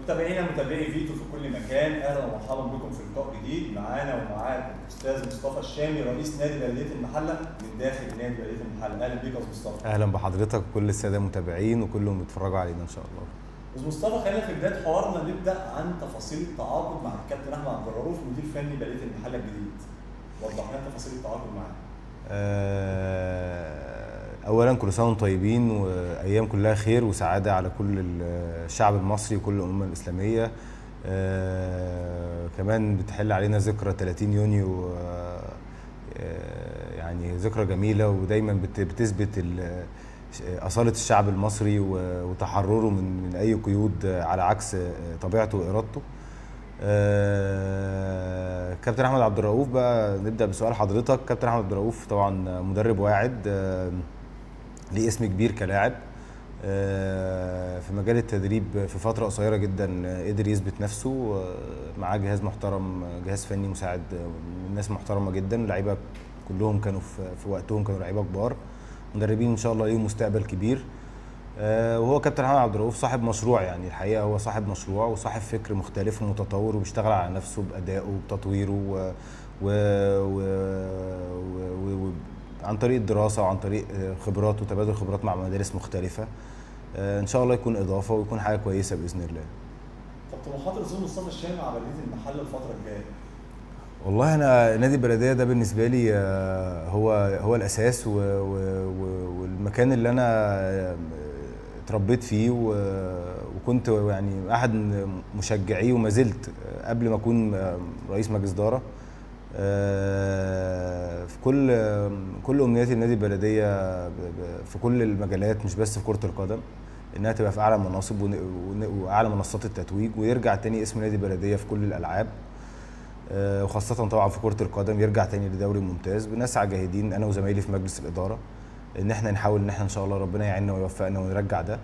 متابعينا متابعي فيتو في كل مكان اهلا ومرحبا بكم في لقاء جديد معانا ومعاكم الاستاذ مصطفى الشامي رئيس نادي بلديه المحله من داخل نادي بلديه المحله اهلا بيك يا أستاذ مصطفى اهلا بحضرتك وكل الساده المتابعين وكلهم بيتفرجوا علينا ان شاء الله استاذ مصطفى خلينا في بدايه حوارنا نبدا عن تفاصيل التعاقد مع الكابتن احمد عبد الرؤوف مدير فني بلديه المحله الجديد وضح لنا تفاصيل التعاقد معاه آه، اولا كل سنه وانتم طيبين وايام كلها خير وسعاده على كل الشعب المصري وكل الامه الاسلاميه آه، كمان بتحل علينا ذكرى 30 يونيو آه، آه، يعني ذكرى جميله ودايما بت- بتثبت ال- اصاله الشعب المصري و- وتحرره من من اي قيود على عكس طبيعته وارادته آه، كابتن احمد عبد الرؤوف بقى نبدا بسؤال حضرتك كابتن احمد عبد الرؤوف طبعا مدرب واعد آه، ليه اسم كبير كلاعب آه، في مجال التدريب في فتره قصيره جدا آه، قدر يثبت نفسه آه، معاه جهاز محترم آه، جهاز فني مساعد آه، ناس محترمه جدا لعيبه كلهم كانوا في في وقتهم كانوا لعيبه كبار مدربين ان شاء الله ليهم مستقبل كبير آه، وهو كابتن محمد عبد الرؤوف صاحب مشروع يعني الحقيقه هو صاحب مشروع وصاحب فكر مختلف ومتطور وبيشتغل على نفسه بادائه وبتطويره و... و... و... و... و... عن طريق الدراسه وعن طريق آه، خبرات وتبادل خبرات مع مدارس مختلفه آه، ان شاء الله يكون اضافه ويكون حاجه كويسه باذن الله طب طموحات الاستاذ مصطفى الشامي مع بلديه المحله الفتره الجايه والله انا نادي البلديه ده بالنسبه لي آه، هو هو الاساس و و و والمكان اللي انا آه، اتربيت فيه و- وكنت يعني احد مشجعيه وما زلت آه، قبل ما اكون آه، رئيس مجلس اداره آه، في كل آه، كل امنياتي النادي البلديه ب- ب- في كل المجالات مش بس في كره القدم انها تبقى في اعلى المناصب ون- ون- واعلى منصات التتويج ويرجع تاني اسم نادي البلديه في كل الالعاب آه، وخاصة طبعا في كرة القدم يرجع تاني لدوري ممتاز بنسعى جاهدين أنا وزمايلي في مجلس الإدارة إن احنا نحاول إن احنا إن شاء الله ربنا يعيننا ويوفقنا ونرجع ده.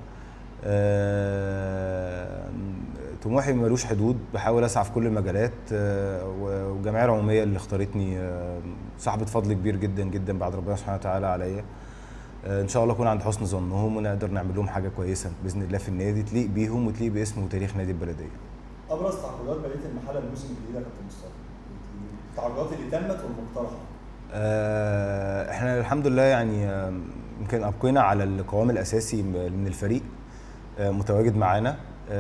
آه، طموحي ملوش حدود بحاول أسعى في كل المجالات آه، و- والجمعية العمومية اللي اختارتني آه، صاحبة فضل كبير جدا جدا بعد ربنا سبحانه وتعالى عليا. آه، ان شاء الله اكون عند حسن ظنهم ونقدر نعمل لهم حاجه كويسه باذن الله في النادي تليق بيهم وتليق باسم وتاريخ نادي البلديه. ابرز تعاقدات بلديه المحله الموسم الجديد يا كابتن مصطفى التعاقدات اللي تمت والمقترحه آه، احنا الحمد لله يعني آه، يمكن ابقينا على القوام الاساسي من الفريق آه، متواجد معانا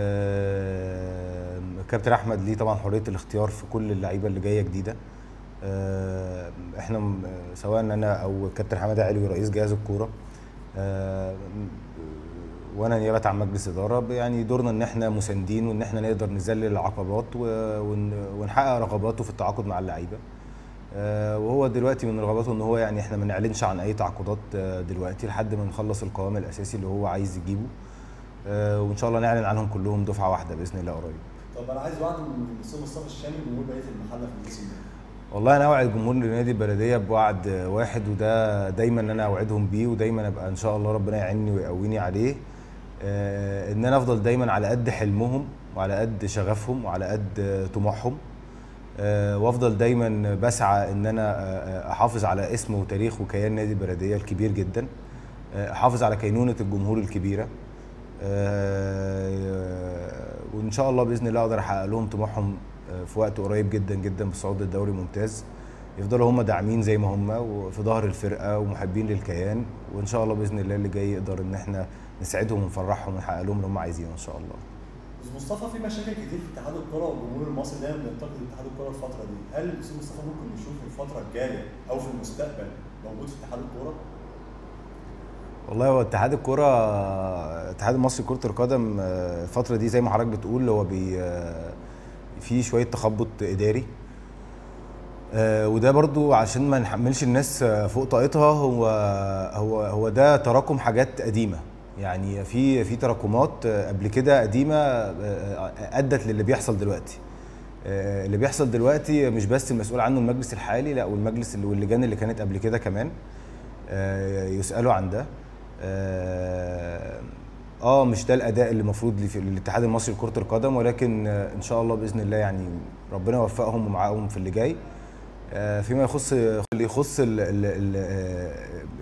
آه، كابتن احمد ليه طبعا حريه الاختيار في كل اللعيبه اللي جايه جديده آه، احنا م- سواء انا او كابتن حماده علوي رئيس جهاز الكوره آه، وانا نيابه عن مجلس اداره يعني دورنا ان احنا مساندين وان احنا نقدر نذلل العقبات و- ون- ونحقق رغباته في التعاقد مع اللعيبه آه، وهو دلوقتي من رغباته ان هو يعني احنا ما نعلنش عن اي تعاقدات آه، دلوقتي لحد ما نخلص القوام الاساسي اللي هو عايز يجيبه آه، وان شاء الله نعلن عنهم كلهم دفعه واحده باذن الله قريب طب انا عايز وعد من الاستاذ مصطفى الشامي جمهور بلديه المحله في الموسم ده والله انا اوعد جمهور نادي البلديه بوعد واحد وده دايما انا اوعدهم بيه ودايما ابقى ان شاء الله ربنا يعيني ويقويني عليه آه، ان انا افضل دايما على قد حلمهم وعلى قد شغفهم وعلى قد طموحهم آه، وافضل دايما بسعى ان انا آه، احافظ على اسم وتاريخ وكيان نادي البلديه الكبير جدا آه، احافظ على كينونه الجمهور الكبيره آه، وان شاء الله باذن الله اقدر احقق لهم طموحهم آه، في وقت قريب جدا جدا بالصعود للدوري الممتاز يفضلوا هم داعمين زي ما هم وفي ظهر الفرقه ومحبين للكيان وان شاء الله باذن الله اللي جاي يقدر ان احنا نساعدهم ونفرحهم ونحقق لهم اللي هم عايزينه ان شاء الله استاذ مصطفى في مشاكل كتير في اتحاد الكره والجمهور المصري دايما بينتقد اتحاد الكره الفتره دي هل الاستاذ مصطفى ممكن نشوف الفتره الجايه او في المستقبل موجود في اتحاد الكره والله هو اتحاد الكرة الاتحاد المصري لكرة القدم آه، الفترة دي زي ما حضرتك بتقول هو بي آه، في شوية تخبط إداري آه، وده برضو عشان ما نحملش الناس آه، فوق طاقتها هو هو هو ده تراكم حاجات قديمة يعني في في تراكمات آه، قبل كده قديمة آه، آه، أدت للي بيحصل دلوقتي آه، اللي بيحصل دلوقتي مش بس المسؤول عنه المجلس الحالي لا والمجلس اللي- واللجان اللي كانت قبل كده كمان آه، يسالوا عن ده اه آه، مش ده الاداء اللي المفروض في الاتحاد المصري لكره القدم ولكن آه، ان شاء الله باذن الله يعني ربنا يوفقهم ومعاهم في اللي جاي آه، فيما يخص اللي يخص ال ال ال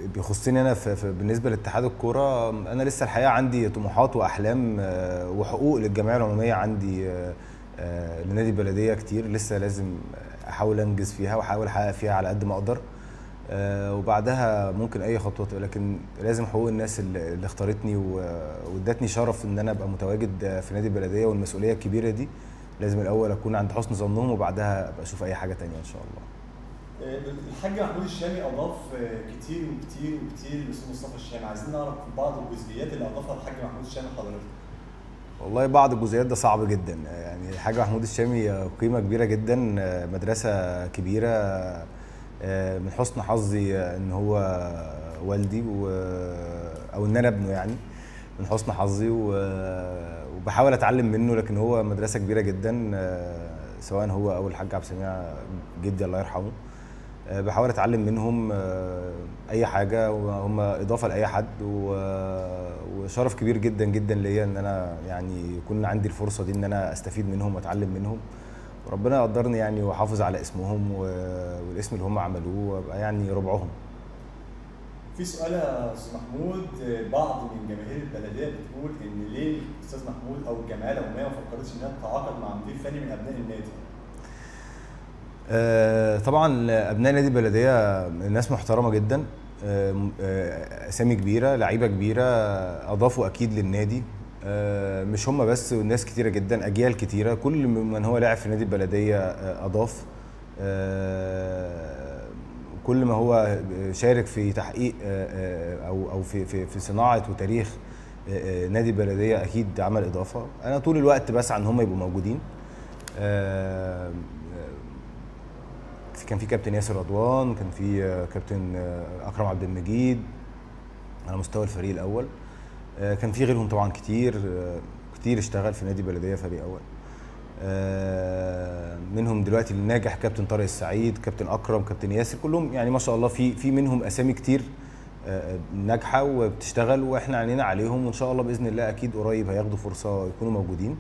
بيخصني انا في في بالنسبه لاتحاد الكوره انا لسه الحقيقه عندي طموحات واحلام آه، وحقوق للجمعيه العموميه عندي آه، آه، لنادي البلديه كتير لسه لازم احاول انجز فيها واحاول احقق فيها على قد ما اقدر آه، وبعدها ممكن اي خطوه لكن لازم حقوق الناس اللي اللي اختارتني و- وادتني شرف ان انا ابقى متواجد في نادي البلديه والمسؤوليه الكبيره دي لازم الاول اكون عند حسن ظنهم وبعدها ابقى اشوف اي حاجه تانية ان شاء الله الحاج محمود الشامي اضاف كتير وكتير وكتير لاستاذ مصطفى الشامي عايزين نعرف بعض الجزئيات اللي اضافها الحاج محمود الشامي حضرتك والله بعض الجزئيات ده صعب جدا يعني الحاج محمود الشامي قيمة كبيرة جدا مدرسة كبيرة من حسن حظي ان هو والدي و او ان انا ابنه يعني من حسن حظي و- وبحاول اتعلم منه لكن هو مدرسة كبيرة جدا سواء هو او الحاج عبد السميع جدي الله يرحمه بحاول اتعلم منهم اي حاجه وهم اضافه لاي حد و- وشرف كبير جدا جدا ليا ان انا يعني يكون عندي الفرصه دي ان انا استفيد منهم واتعلم منهم وربنا يقدرني يعني واحافظ على اسمهم و- والاسم اللي هم عملوه وابقى يعني ربعهم في سؤال يا استاذ محمود بعض من جماهير البلديه بتقول ان ليه الاستاذ محمود او الجمعيه العموميه ما فكرتش انها تتعاقد مع مدير فني من ابناء النادي آه، طبعا ابناء نادي البلديه ناس محترمه جدا آه، م- آه، اسامي كبيره لعيبه كبيره اضافوا اكيد للنادي آه، مش هم بس ناس كتيره جدا اجيال كتيره كل من هو لاعب في نادي البلديه آه، اضاف آه، كل ما هو شارك في تحقيق آه، آه، او او في في في صناعه وتاريخ آه، آه، نادي البلديه اكيد عمل اضافه انا طول الوقت بسعى ان هم يبقوا موجودين آه، في كان في كابتن ياسر رضوان كان في آه، كابتن آه، اكرم عبد المجيد على مستوى الفريق الاول آه، كان في غيرهم طبعا كتير آه، كتير اشتغل في نادي بلديه فريق اول آه، منهم دلوقتي الناجح كابتن طارق السعيد كابتن اكرم كابتن ياسر كلهم يعني ما شاء الله في في منهم اسامي كتير آه، ناجحه وبتشتغل واحنا عينينا عليهم وان شاء الله باذن الله اكيد قريب هياخدوا فرصه يكونوا موجودين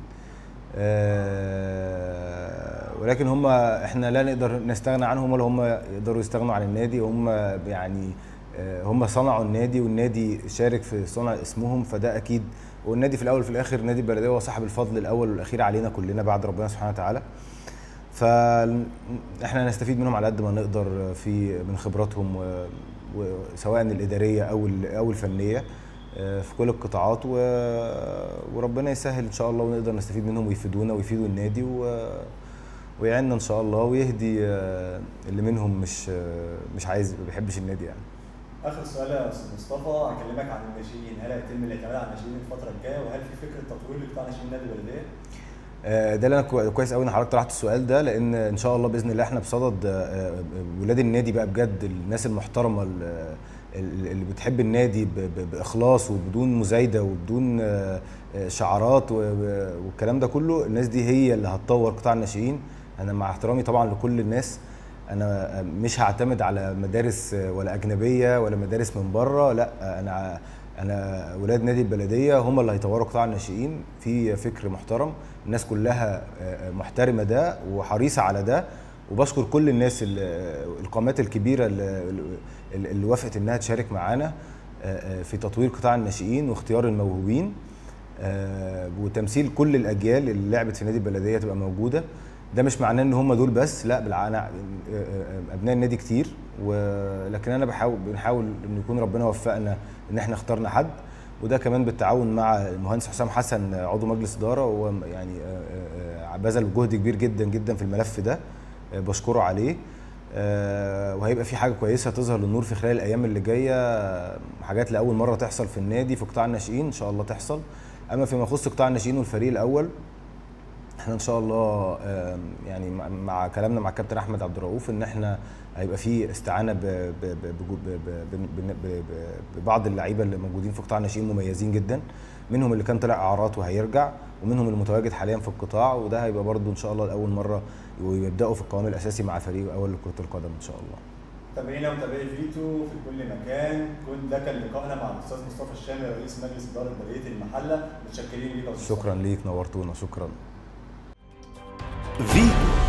آه، ولكن هم احنا لا نقدر نستغنى عنهم ولا هم يقدروا يستغنوا عن النادي هم يعني آه، هم صنعوا النادي والنادي شارك في صنع اسمهم فده اكيد والنادي في الاول وفي الاخر نادي البلديه هو صاحب الفضل الاول والاخير علينا كلنا بعد ربنا سبحانه وتعالى فاحنا نستفيد منهم على قد ما نقدر في من خبراتهم و- وسواء الاداريه او ال- او الفنيه آه، في كل القطاعات و... وربنا يسهل ان شاء الله ونقدر نستفيد منهم ويفيدونا ويفيدوا النادي و... ويعيننا ان شاء الله ويهدي آه، اللي منهم مش آه، مش عايز ما بيحبش النادي يعني اخر سؤال يا استاذ مصطفى هكلمك عن الناشئين هل هيتم الاعتماد على الناشئين الفتره الجايه وهل في فكره تطوير لقطاع ناشئين نادي البلديه؟ آه، ده اللي انا كو- كويس قوي ان حضرتك طرحت السؤال ده لان ان شاء الله باذن الله احنا بصدد آه، آه، ولاد النادي بقى بجد الناس المحترمه ال- ال- اللي بتحب النادي ب- ب- باخلاص وبدون مزايده وبدون آه، آه، شعارات و- و- والكلام ده كله الناس دي هي اللي هتطور قطاع الناشئين انا مع احترامي طبعا لكل الناس انا مش هعتمد على مدارس ولا اجنبيه ولا مدارس من بره لا انا انا ولاد نادي البلديه هم اللي هيطوروا قطاع الناشئين في فكر محترم الناس كلها محترمه ده وحريصه على ده وبشكر كل الناس ال- القامات الكبيره اللي, اللي وافقت انها تشارك معانا في تطوير قطاع الناشئين واختيار الموهوبين آه، وتمثيل كل الاجيال اللي لعبت في نادي البلديه تبقى موجوده ده مش معناه ان هم دول بس لا بالعكس ابناء النادي كتير ولكن انا بحاول بنحاول ان يكون ربنا وفقنا ان احنا اخترنا حد وده كمان بالتعاون مع المهندس حسام حسن عضو مجلس اداره وهو يعني آه، آه، بذل جهد كبير جدا جدا في الملف ده آه، بشكره عليه آه، وهيبقى في حاجه كويسه تظهر للنور في خلال الايام اللي جايه آه، حاجات لاول مره تحصل في النادي في قطاع الناشئين ان شاء الله تحصل اما فيما يخص قطاع الناشئين والفريق الاول احنا ان شاء الله آم، يعني مع- مع كلامنا مع الكابتن احمد عبد الرؤوف ان احنا هيبقى في استعانه ب- ب- ب- بجو- ب- ب- ب- ب- ب- ببعض اللعيبه اللي موجودين في قطاع الناشئين مميزين جدا منهم اللي كان طلع اعارات وهيرجع ومنهم اللي متواجد حاليا في القطاع وده هيبقى برضو ان شاء الله لاول مره ويبداوا في القوام الاساسي مع فريق الاول لكره القدم ان شاء الله متابعينا ومتابعي فيتو في كل مكان كنت ده كان لقائنا مع الاستاذ مصطفى الشامي رئيس مجلس اداره بلديه المحله متشكرين ليك يا أستاذ شكرا ليك نورتونا شكرا فيتو